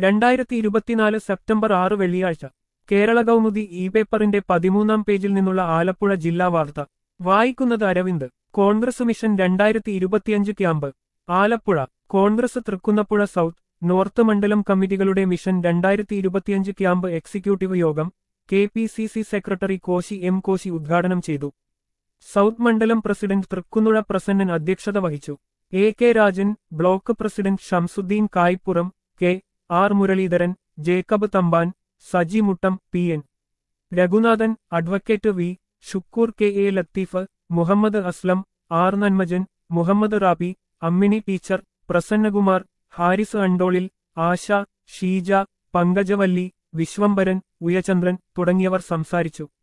രണ്ടായിരത്തി ഇരുപത്തിനാല് സെപ്റ്റംബർ ആറ് വെള്ളിയാഴ്ച കേരള കൗമുദി ഇ പേപ്പറിന്റെ പതിമൂന്നാം പേജിൽ നിന്നുള്ള ആലപ്പുഴ ജില്ലാ വാർത്ത വായിക്കുന്നത് അരവിന്ദ് കോൺഗ്രസ് മിഷൻ രണ്ടായിരത്തി ഇരുപത്തിയഞ്ച് camp Alappuzha Congress Thrikkunnappuzha south north മണ്ഡലം കമ്മിറ്റികളുടെ മിഷൻ രണ്ടായിരത്തി ഇരുപത്തിയഞ്ച് ക്യാമ്പ് എക്സിക്യൂട്ടീവ് യോഗം K P C C secretary Koshy M Koshy ഉദ്ഘാടനം ചെയ്തു സൗത്ത് മണ്ഡലം പ്രസിഡന്റ് തൃക്കുന്നുഴ പ്രസന്നൻ അധ്യക്ഷത വഹിച്ചു A K Rajan block president Shamsuddin Kaypuram K R Muraleedharan Jacob Thampan Saji Muttam P N Raghunathan advocate V Shukoor K A Latheef Muhammad Aslam R Nanmajan Muhammad Rabi Ammini teacher Prasannakumar Haris Andolil ആശ ഷീജ പങ്കജവല്ലി വിശ്വംഭരൻ ഉയചന്ദ്രൻ തുടങ്ങിയവർ സംസാരിച്ചു